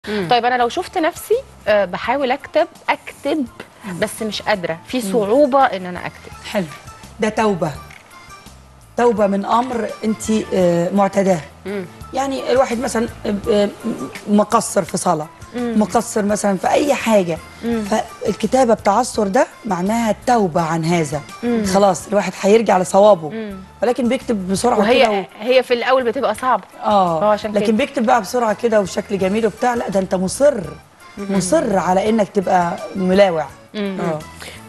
طيب انا لو شفت نفسي آه، بحاول اكتب اكتب بس مش قادره في صعوبه ان انا اكتب حلو ده توبه توبه من امر انت آه، معتداه يعني الواحد مثلا آه، مقصر في صلاه مقصر مثلا في اي حاجه فالكتابه بتعثر ده معناها التوبه عن هذا خلاص الواحد هيرجع لصوابه ولكن بيكتب بسرعه كده و... وهي هي في الاول بتبقى صعبه اه هو عشان لكن كده. بيكتب بقى بسرعه كده وبشكل جميل وبتاع لا ده انت مصر مصر على انك تبقى ملاوع اه